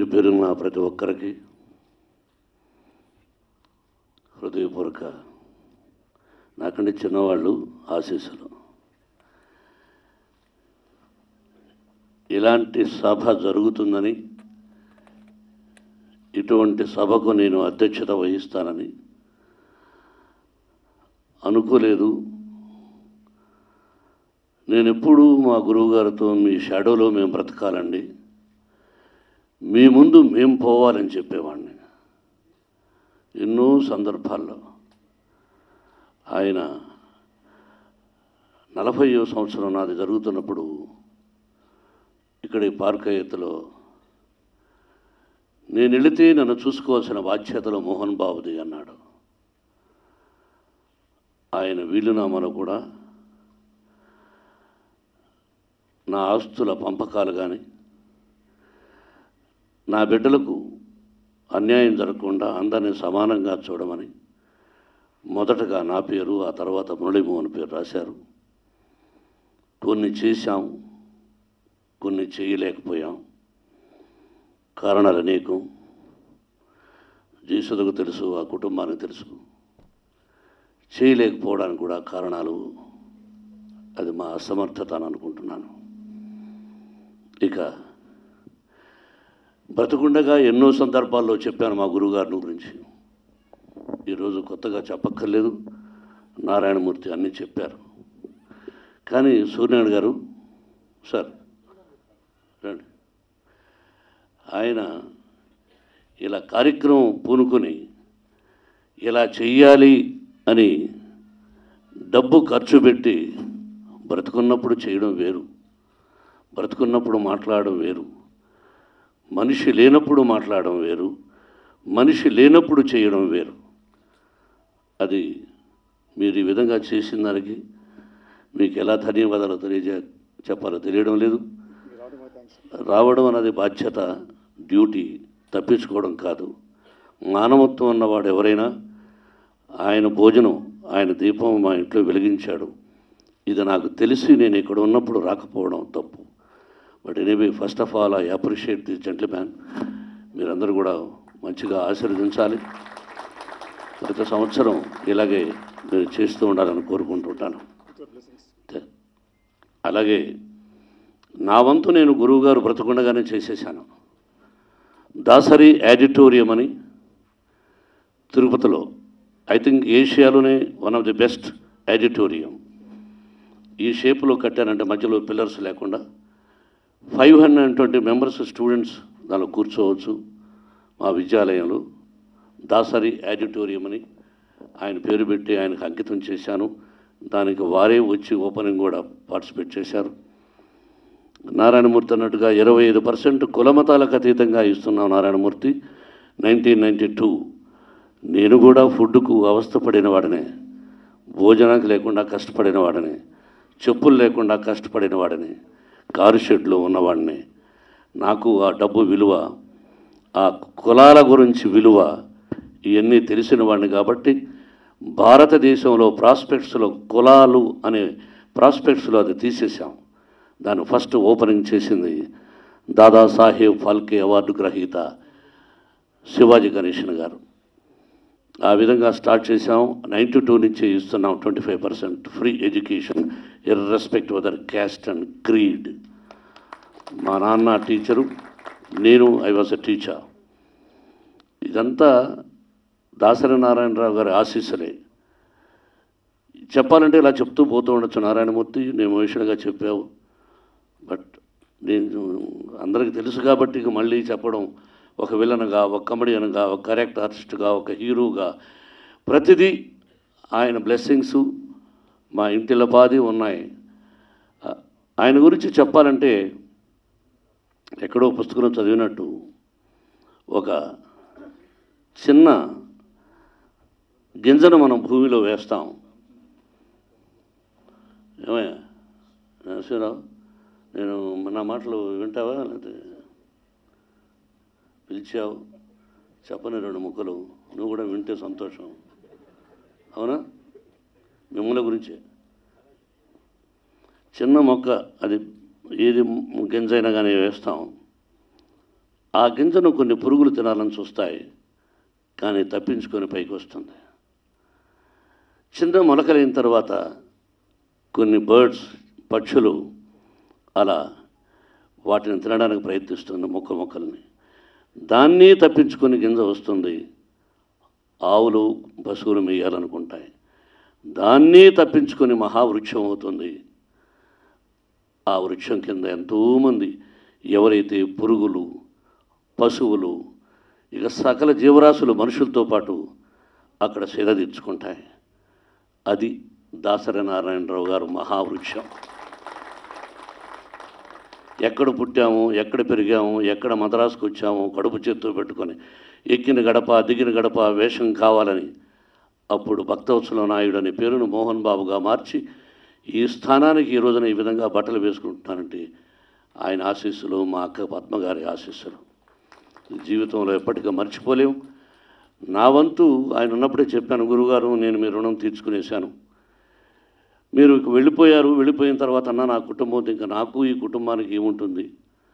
పేరు పేరున్న ప్రతి ఒక్కరికి హృదయపూర్వక నాకంటే చిన్నవాళ్ళు ఆశీస్సులు ఇలాంటి సభ జరుగుతుందని ఇటువంటి సభకు నేను అధ్యక్షత వహిస్తానని అనుకోలేదు నేను ఎప్పుడూ మా గురువుగారితో మీ షాడోలో మేము బ్రతకాలండి మీ ముందు మేము పోవాలని చెప్పేవాడిని ఎన్నో సందర్భాల్లో ఆయన నలభైవ సంవత్సరం నాది జరుగుతున్నప్పుడు ఇక్కడ ఈ పార్కయ్యతలో నేను వెళితే నన్ను చూసుకోవాల్సిన బాధ్యతలు మోహన్ బాబుది అన్నాడు ఆయన వీలునామాలో కూడా నా ఆస్తుల పంపకాలు కానీ నా బిడ్డలకు అన్యాయం జరగకుండా అందరినీ సమానంగా చూడమని మొదటగా నా పేరు ఆ తర్వాత మురళీమోహన్ పేరు రాశారు కొన్ని చేశాం కొన్ని చేయలేకపోయాం కారణాలు అనేకం జీసులకు తెలుసు ఆ కుటుంబానికి తెలుసు చేయలేకపోవడానికి కూడా కారణాలు అది మా అసమర్థత అని అనుకుంటున్నాను ఇక బ్రతుకుండగా ఎన్నో సందర్భాల్లో చెప్పాను మా గురువుగారిని గురించి ఈరోజు కొత్తగా చెప్పక్కర్లేదు నారాయణమూర్తి అన్నీ చెప్పారు కానీ సూర్యనారాయణ గారు సార్ రండి ఆయన ఇలా కార్యక్రమం పూనుకొని ఇలా చెయ్యాలి అని డబ్బు ఖర్చు పెట్టి బ్రతుకున్నప్పుడు చేయడం వేరు బ్రతుకున్నప్పుడు మాట్లాడడం వేరు మనిషి లేనప్పుడు మాట్లాడడం వేరు మనిషి లేనప్పుడు చేయడం వేరు అది మీరు ఈ విధంగా చేసిన దానికి మీకు ఎలా ధన్యవాదాలు తెలియజే చెప్పాలో తెలియడం లేదు రావడం అన్నది బాధ్యత డ్యూటీ తప్పించుకోవడం కాదు మానవత్వం అన్నవాడు ఎవరైనా ఆయన భోజనం ఆయన దీపం మా ఇంట్లో వెలిగించాడు ఇది నాకు తెలిసి నేను ఇక్కడ ఉన్నప్పుడు రాకపోవడం తప్పు but anyway first of all I appreciate this gentleman మీరందరూ కూడా మంచిగా ఆశీర్వదించాలి ప్రతి సంవత్సరం ఇలాగే మీరు చేస్తూ ఉండాలని కోరుకుంటుంటాను అలాగే నా వంతు నేను గురువుగారు బ్రతకుండగానే చేసేసాను దాసరి యాడిటోరియం అని తిరుపతిలో ఐ థింక్ ఏషియాలోనే one of the best auditorium ఈ షేప్లో కట్టానంటే మధ్యలో పిల్లర్స్ లేకుండా five hundred and twenty members students దానిలో కూర్చోవచ్చు మా విద్యాలయంలో దాసరి యాడిటోరియం అని ఆయన పేరు పెట్టి ఆయనకు అంకితం చేశాను దానికి వారే వచ్చి ఓపెనింగ్ కూడా పార్టిసిపేట్ చేశారు నారాయణమూర్తి అన్నట్టుగా ఇరవై ఐదు పర్సెంట్ కులమతాలకు అతీతంగా ఇస్తున్నాం నారాయణమూర్తి నైన్టీన్ నైంటీ టూ నేను కూడా ఫుడ్కు అవస్థపడిన వాడనే భోజనానికి లేకుండా కష్టపడిన వాడనే చెప్పులు లేకుండా కష్టపడిన వాడని కారు షెడ్లో ఉన్నవాడిని నాకు ఆ డబ్బు విలువ ఆ కులాల గురించి విలువ ఇవన్నీ తెలిసిన వాడిని కాబట్టి భారతదేశంలో ప్రాస్పెక్ట్స్లో కులాలు అనే ప్రాస్పెక్ట్స్లో అది తీసేసాం దాన్ని ఫస్ట్ ఓపెనింగ్ చేసింది దాదాసాహెబ్ ఫాల్కే అవార్డు గ్రహీత శివాజీ గణేషన్ గారు ఆ విధంగా స్టార్ట్ చేసాం నైంటీ టూ నుంచి ఇస్తున్నాం twenty five percent free education irrespect other caste and creed మా నాన్న టీచరు నేను ఐ వాజ్ ఎ టీచర్ ఇదంతా దాసరి నారాయణరావు గారి ఆశీస్సులే చెప్పాలంటే ఇలా చెప్తూ పోతూ ఉండొచ్చు నారాయణమూర్తి నేను ఎమోషనల్గా చెప్పావు బట్ నేను అందరికీ తెలుసు కాబట్టి ఇక మళ్ళీ చెప్పడం ఒక విలన్గా ఒక కమెడియన్గా ఒక కరెక్ట్ ఆర్టిస్ట్గా ఒక హీరోగా ప్రతిదీ ఆయన బ్లెస్సింగ్స్ మా ఇంటిలో పాది ఉన్నాయి ఆ- ఆయన గురించి చెప్పాలంటే ఎక్కడో పుస్తకంలో చదివినట్టు ఒక చిన్న గింజను మనం భూమిలో వేస్తాం ఏమయ్యా నరసింహరావు నేను నా మాటలు వింటావా లేకపోతే పిలిచావు చెప్పని రెండు ముక్కలు నువ్వు కూడా వింటే సంతోషం అవునా మిమ్మల్ని గురించే చిన్న మొక్క అది ఏది గింజ అయినా కానీ వేస్తాం ఆ గింజను కొన్ని పురుగులు తినాలని చూస్తాయి కానీ తప్పించుకొని పైకి వస్తుంది చిన్న మొలకలైన తర్వాత కొన్ని బర్డ్స్ పక్షులు అలా వాటిని తినడానికి ప్రయత్నిస్తుంది మొక్క మొక్కల్ని దాన్ని తప్పించుకొని గింజ వస్తుంది ఆవులు పశువులు మేయాలనుకుంటాయి దాన్ని తప్పించుకొని మహావృక్షం అవుతుంది ఆ వృక్షం కింద ఎంతోమంది ఎవరైతే పురుగులు పశువులు ఇక సకల జీవరాశులు మనుషులతో పాటు అక్కడ సేద తీర్చుకుంటాయి అది దాసరి నారాయణరావు గారు మహావృక్షం ఎక్కడ పుట్టాము ఎక్కడ పెరిగాము ఎక్కడ మద్రాసుకు వచ్చాము కడుపు చేత్తో పెట్టుకొని ఎక్కిన గడప దిగిన గడప వేషం కావాలని అప్పుడు భక్తవత్సల నాయుడు అనే పేరును మోహన్ బాబుగా మార్చి ఈ స్థానానికి ఈ రోజున ఈ విధంగా బట్టలు వేసుకుంటున్నానంటే ఆయన ఆశీస్సులు మా అక్క పద్మగారి ఆశీస్సులు జీవితంలో ఎప్పటికీ మర్చిపోలేము నా వంతు ఆయన ఉన్నప్పుడే చెప్పాను గురుగారు నేను మీ రుణం తీర్చుకునేశాను మీరు ఇక వెళ్ళిపోయారు వెళ్ళిపోయిన తర్వాత అన్న నా కుటుంబం ఇంకా నాకు ఈ కుటుంబానికి ఏముంటుంది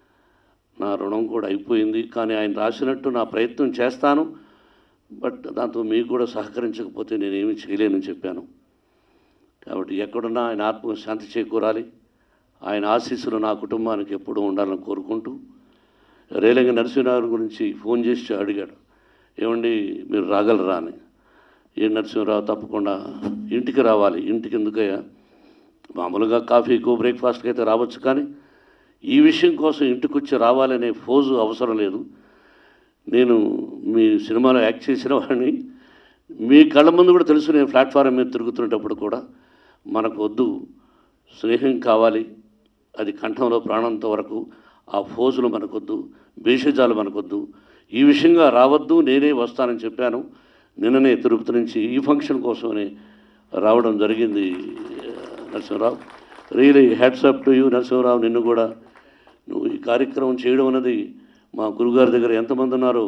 నా రుణం కూడా అయిపోయింది కానీ ఆయన రాసినట్టు నా ప్రయత్నం చేస్తాను బట్ దాంతో మీకు కూడా సహకరించకపోతే నేనేమి చేయలేనని చెప్పాను కాబట్టి ఎక్కడున్నా ఆయన ఆత్మ శాంతి చేకూరాలి ఆయన ఆశీస్సులు నా కుటుంబానికి ఎప్పుడూ ఉండాలని కోరుకుంటూ రేలంగి నరసింహరావు గురించి ఫోన్ చేసి అడిగాడు ఏమండి మీరు రాగలరా అని ఏ నరసింహరావు తప్పకుండా ఇంటికి రావాలి ఇంటికి ఎందుకయ్యా మామూలుగా కాఫీకు బ్రేక్ఫాస్ట్కి అయితే రావచ్చు కానీ ఈ విషయం కోసం ఇంటికి వచ్చి రావాలనే ఫోజు అవసరం లేదు నేను మీ సినిమాలో యాక్ట్ చేసిన వాడిని మీ కళ్ళ ముందు కూడా తెలుసు నేను ప్లాట్ఫారం మీద తిరుగుతున్నప్పుడు కూడా మనకు వద్దు స్నేహం కావాలి అది కంఠంలో ప్రాణంతో వరకు ఆ ఫోజులు మనకొద్దు భేషజాలు మనకొద్దు ఈ విషయంగా రావద్దు నేనే వస్తానని చెప్పాను నిన్ననే తిరుపతి నుంచి ఈ ఫంక్షన్ కోసమని రావడం జరిగింది Narasimharao really hats off to you Narasimharao నిన్ను కూడా నువ్వు ఈ కార్యక్రమం చేయడం అన్నది మా గురుగారి దగ్గర ఎంతమంది ఉన్నారో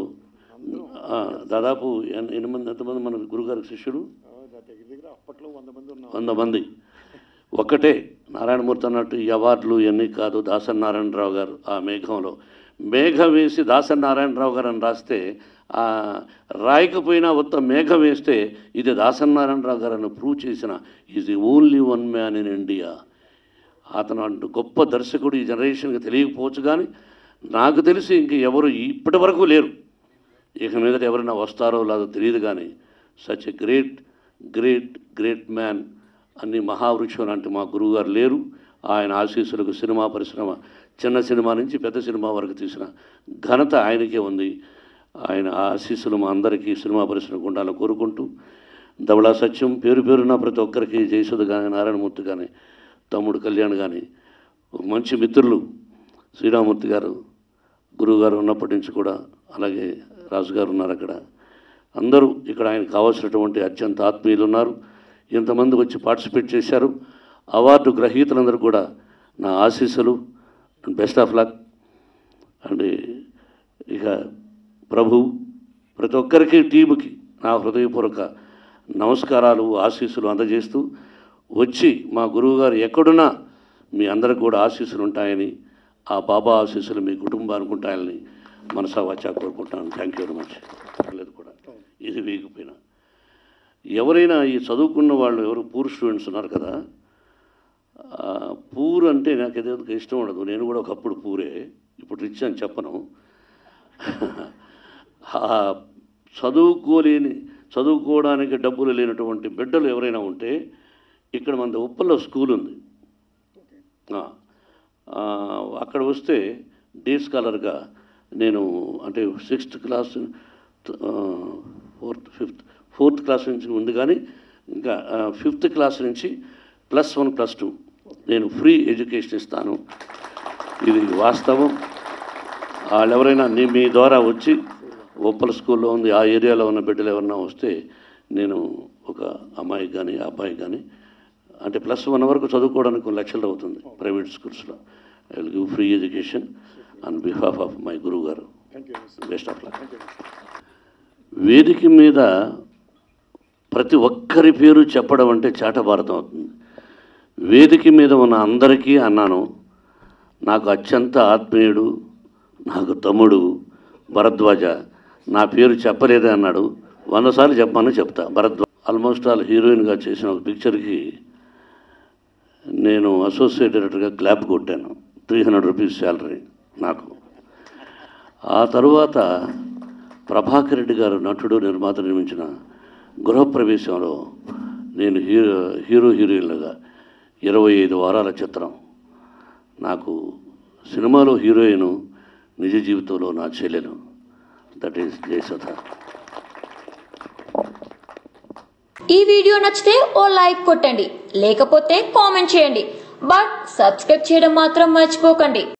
ఆ, దాదాపు ఎన్- ఎన్ని మంది ఎంతమంది మన గురుగారి శిష్యుడు దగ్గర దగ్గర అప్పట్లో వంద మంది ఉన్నాం వంద మంది ఒక్కటే నారాయణమూర్తి అన్నట్టు ఈ అవార్డులు ఇవన్నీ కాదు దాసరి నారాయణరావు గారు ఆ మేఘంలో మేఘం వేసి దాసరి నారాయణరావు గారు అని రాస్తే ఆ రాయకపోయినా ఉత్త మేఘం వేస్తే ఇది దాసరి నారాయణరావు గారు అని ప్రూవ్ చేసిన is the only one man in India అతను అంటూ గొప్ప దర్శకుడు ఈ జనరేషన్కి తెలియకపోవచ్చు కానీ నాకు తెలిసి ఇంక ఎవరు ఇప్పటి వరకు లేరు ఇక మీదట ఎవరైనా వస్తారో లేదో తెలియదు కానీ such a great great great man అన్ని మహావృక్షం లాంటి మా గురువుగారు లేరు ఆయన ఆశీస్సులకు సినిమా పరిశ్రమ చిన్న సినిమా నుంచి పెద్ద సినిమా వరకు తీసిన ఘనత ఆయనకే ఉంది ఆయన ఆశీస్సులు మా అందరికీ సినిమా పరిశ్రమకు ఉండాలని కోరుకుంటూ ధవళా సత్యం పేరు పేరున ప్రతి ఒక్కరికి జయసుధ కానీ నారాయణమూర్తి కానీ తమ్ముడు కళ్యాణ్ కానీ ఒక మంచి మిత్రులు శ్రీరామూర్తి గారు గురువుగారు ఉన్నప్పటి నుంచి కూడా అలాగే రాజు గారు ఉన్నారు అక్కడ అందరూ ఇక్కడ ఆయన కావాల్సినటువంటి అత్యంత ఆత్మీయులు ఉన్నారు ఇంతమంది వచ్చి పార్టిసిపేట్ చేశారు అవార్డు గ్రహీతలందరూ కూడా నా ఆశీస్సులు బెస్ట్ ఆఫ్ లక్ అండ్ ఇక ప్రభు ప్రతి ఒక్కరికి టీముకి నా హృదయపూర్వక నమస్కారాలు ఆశీస్సులు అందజేస్తూ వచ్చి మా గురువుగారు ఎక్కడున్నా మీ అందరికి కూడా ఆశీస్సులు ఉంటాయని ఆ బాబా ఆశీస్సులు మీ కుటుంబానికి ఉంటాయని మనసా వచ్చా కోరుకుంటాను థ్యాంక్ యూ వెరీ మచ్ లేదు కూడా ఇది వీగిపోయినా ఎవరైనా ఈ చదువుకున్న వాళ్ళు ఎవరు పూర్ స్టూడెంట్స్ ఉన్నారు కదా ఆ, పూర్ అంటే నాకు ఏదో ఇష్టం ఉండదు నేను కూడా ఒకప్పుడు పూరే ఇప్పుడు రిచ్ అని చెప్పను ఆ చదువుకోలేని చదువుకోవడానికి డబ్బులు లేనటువంటి బిడ్డలు ఎవరైనా ఉంటే ఇక్కడ మన ఉప్పల్లో స్కూల్ ఉంది ఆ, ఆ, అక్కడ వస్తే డే స్కాలర్గా నేను అంటే sixth class fourth fifth fourth class నుంచి ఉంది కానీ ఇంకా ఫిఫ్త్ క్లాస్ నుంచి ప్లస్ వన్ ప్లస్ టూ నేను ఫ్రీ ఎడ్యుకేషన్ ఇస్తాను ఇది వాస్తవం వాళ్ళు ఎవరైనా నీ మీ ద్వారా వచ్చి ఉప్పల స్కూల్లో ఉంది ఆ ఏరియాలో ఉన్న బిడ్డలు ఎవరైనా వస్తే నేను ఒక అమ్మాయికి కానీ అబ్బాయికి కానీ అంటే ప్లస్ వన్ వరకు చదువుకోవడానికి కొన్ని లక్షలు అవుతుంది ప్రైవేట్ స్కూల్స్లో I will give free education on behalf of my గురువు గారు thank you best of luck thank you వేదిక మీద ప్రతి ఒక్కరి పేరు చెప్పడం అంటే చాటభారతం అవుతుంది వేదిక మీద ఉన్న అందరికీ అన్నాను నాకు అత్యంత ఆత్మీయుడు నాకు తమ్ముడు భరద్వాజ నా పేరు చెప్పలేదే అన్నాడు వంద సార్లు చెప్పమని చెప్తా భరద్వాజ ఆల్మోస్ట్ ఆల్ హీరోయిన్గా చేసిన ఒక పిక్చర్కి నేను అసోసియేట్ డైరెక్టర్గా క్లాప్ కొట్టాను త్రీ హండ్రెడ్ రూపీస్ శాలరీ నాకు ఆ తరువాత ప్రభాకర్ రెడ్డి గారు నటుడు నిర్మాత నిర్మించిన గృహప్రవేశంలో నేను హీరో హీరో హీరోయిన్లుగా ఇరవై ఐదు వారాల చిత్రం నాకు సినిమాలో హీరోయిన్ నిజ జీవితంలో నా చెల్లెలు దట్ ఈస్ జయసుధ ఈ వీడియో నచ్చితే ఓ లైక్ కొట్టండి లేకపోతే కామెంట్ చేయండి బట్ సబ్స్క్రైబ్ చేయడం మాత్రం మర్చిపోకండి